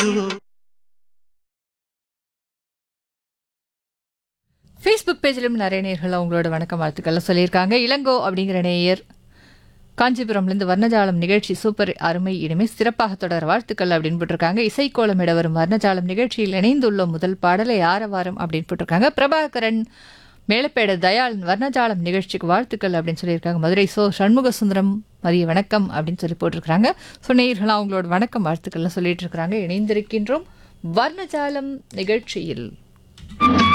Facebook பேஜிலும் நிறைய நேர்கள் அவங்களோட வணக்கம் வாழ்த்துக்கள் சொல்லியிருக்காங்க இளங்கோ அப்படிங்கிற நேயர் காஞ்சிபுரம்லேருந்து வர்ணஜாலம் நிகழ்ச்சி சூப்பர் அருமை இனிமே சிறப்பாக தொடர வாழ்த்துக்கள் அப்படின்னு போட்டிருக்காங்க இசைக்கோலமிட வரும் வர்ணஜாலம் நிகழ்ச்சியில் இணைந்துள்ள முதல் பாடலை ஆரவாரம் அப்படின்னு போட்டிருக்காங்க பிரபாகரன் மேலப்பேட தயாள் வர்ணஜாலம் நிகழ்ச்சிக்கு வாழ்த்துக்கள் அப்படின்னு சொல்லியிருக்காங்க மதுரை சோ சண்முக சுந்தரம் மதிய வணக்கம் அப்படின்னு சொல்லி போட்டிருக்காங்க ஸோ நேயர்களாக அவங்களோட வணக்கம் வாழ்த்துக்கள்லாம் சொல்லிட்டு இருக்கிறாங்க இணைந்திருக்கின்றோம் வர்ணஜாலம் நிகழ்ச்சியில்